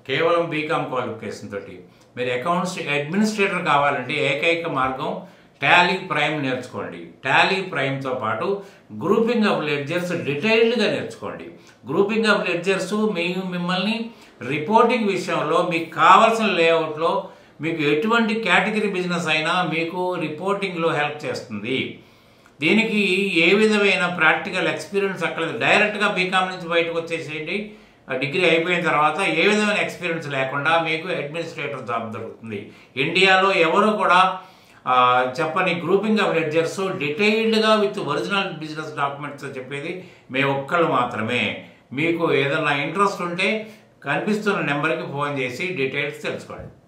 కేవలం BCom qualification తోటి మీరు అకౌంట్స్ అడ్మినిస్ట్రేటర్ కావాలంటే ఏకైక మార్గం టాలీ ప్రైమ్ నేర్చుకోండి టాలీ ప్రైమ్తో పాటు గ్రూపింగ్ ఆఫ్ లెడ్జర్స్ డీటెయిల్డ్గా నేర్చుకోండి గ్రూపింగ్ ఆఫ్ లెడ్జర్స్ మీ మిమ్మల్ని రిపోర్టింగ్ విషయంలో మీకు కావాల్సిన లేఅవుట్లో మీకు ఎటువంటి కేటగిరీ బిజినెస్ అయినా మీకు రిపోర్టింగ్లో హెల్ప్ చేస్తుంది దీనికి ఏ విధమైన ప్రాక్టికల్ ఎక్స్పీరియన్స్ అక్కర్లేదు డైరెక్ట్గా బీకామ్ నుంచి బయటకు వచ్చేసేయండి ఆ డిగ్రీ అయిపోయిన తర్వాత ఏ విధమైన ఎక్స్పీరియన్స్ లేకుండా మీకు అడ్మినిస్ట్రేటర్ జాబ్ దొరుకుతుంది ఇండియాలో ఎవరు కూడా ఆ, చెప్పని గ్రూపింగ్ ఆఫ్ లెడ్జర్స్ డీటెయిల్డ్గా విత్ ఒరిజినల్ బిజినెస్ డాక్యుమెంట్స్ చెప్పేది మేము ఒక్కళ్ళు మాత్రమే మీకు ఏదైనా ఇంట్రెస్ట్ ఉంటే కనిపిస్తున్న నెంబర్కి ఫోన్ చేసి డీటెయిల్స్ తెలుసుకోండి